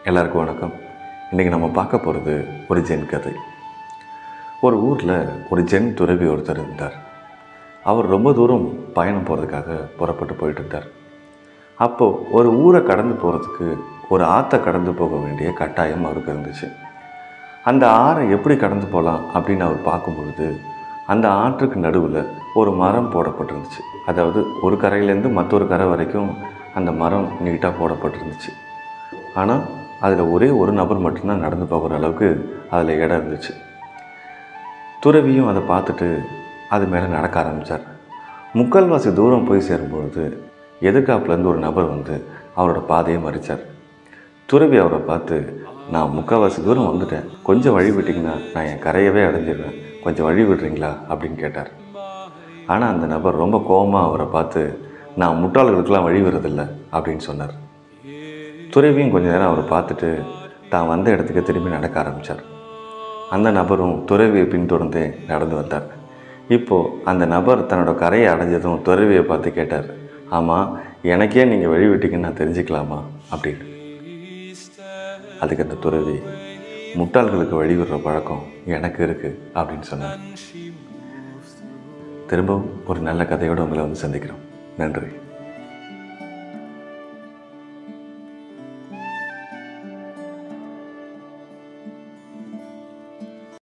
எல்லாருக்கும் வணக்கம் இன்றைக்கி நம்ம பார்க்க போகிறது ஒரு ஜென் கதை ஒரு ஊரில் ஒரு ஜென் துறவி ஒருத்தர் இருந்தார் அவர் ரொம்ப தூரம் பயணம் போகிறதுக்காக புறப்பட்டு போயிட்டு இருந்தார் அப்போது ஒரு ஊரை கடந்து போகிறதுக்கு ஒரு ஆற்றை கடந்து போக வேண்டிய கட்டாயம் அவருக்கு இருந்துச்சு அந்த ஆறை எப்படி கடந்து போகலாம் அப்படின்னு அவர் பார்க்கும் பொழுது அந்த ஆற்றுக்கு நடுவில் ஒரு மரம் போடப்பட்டிருந்துச்சு அதாவது ஒரு கரையிலேருந்து மற்றொரு கரை வரைக்கும் அந்த மரம் நீட்டாக போடப்பட்டிருந்துச்சு ஆனால் அதில் ஒரே ஒரு நபர் மட்டும்தான் நடந்து போகிற அளவுக்கு அதில் இடம் இருந்துச்சு துறவியும் அதை பார்த்துட்டு அது மேலே நடக்க ஆரம்பித்தார் முக்கால்வாசி தூரம் போய் சேரும்பொழுது எதிர்காப்புலேருந்து ஒரு நபர் வந்து அவரோட பாதையை மறிச்சார் துறவி அவரை பார்த்து நான் முக்கால்வாசி தூரம் வந்துட்டேன் கொஞ்சம் வழி விட்டிங்கன்னா நான் என் கரையவே அடைஞ்சிடுவேன் கொஞ்சம் வழி விடுறீங்களா அப்படின்னு கேட்டார் ஆனால் அந்த நபர் ரொம்ப கோபமாக அவரை பார்த்து நான் முட்டாள்களுக்கெல்லாம் வழி விடுறதில்ல அப்படின்னு சொன்னார் துறவியும் கொஞ்ச நேரம் அவரை பார்த்துட்டு தான் வந்த இடத்துக்கு திரும்பி நடக்க ஆரம்பித்தார் அந்த நபரும் துறவியை பின்தொடர்ந்தே நடந்து வந்தார் இப்போது அந்த நபர் தன்னோட கரையை அடைஞ்சதும் துறவியை பார்த்து கேட்டார் ஆமாம் எனக்கே நீங்கள் வழி விட்டீங்கன்னு நான் தெரிஞ்சுக்கலாமா அப்படின்னு அதுக்கு அந்த துறவி முட்டாள்களுக்கு வழிவிடுற பழக்கம் எனக்கு இருக்குது அப்படின்னு சொன்னார் திரும்பவும் ஒரு நல்ல கதையோடு உங்களை வந்து சந்திக்கிறோம் நன்றி